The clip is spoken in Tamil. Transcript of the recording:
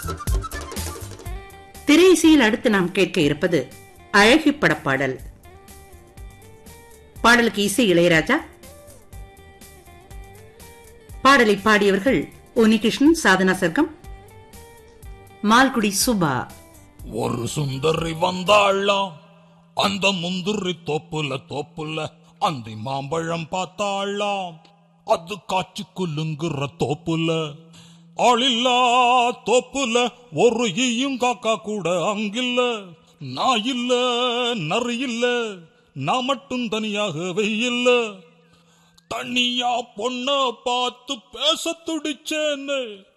திரையிசையில் அடுத்து நாம் கேட்க இருப்பது அழகி படப்பாடல் பாடலுக்கு இசை இளையராஜா பாடலை பாடியவர்கள் உன்னிகிருஷ்ணன் சாதனா சர்க்கம் மால்குடி சுபா ஒரு சுந்தரி வந்தாளாம் அந்த முந்திரி தோப்புல தோப்புல அந்த மாம்பழம் பார்த்தாளாம் அது காட்சி குலுங்குற தோப்புல ஆளில்லா தோப்புல ஒரு ஈயும் காக்கா கூட அங்கில்ல நான் இல்ல நரி இல்ல நான் மட்டும் தனியாக வெயில்ல தனியா பொண்ண பார்த்து பேச துடிச்சேன்னு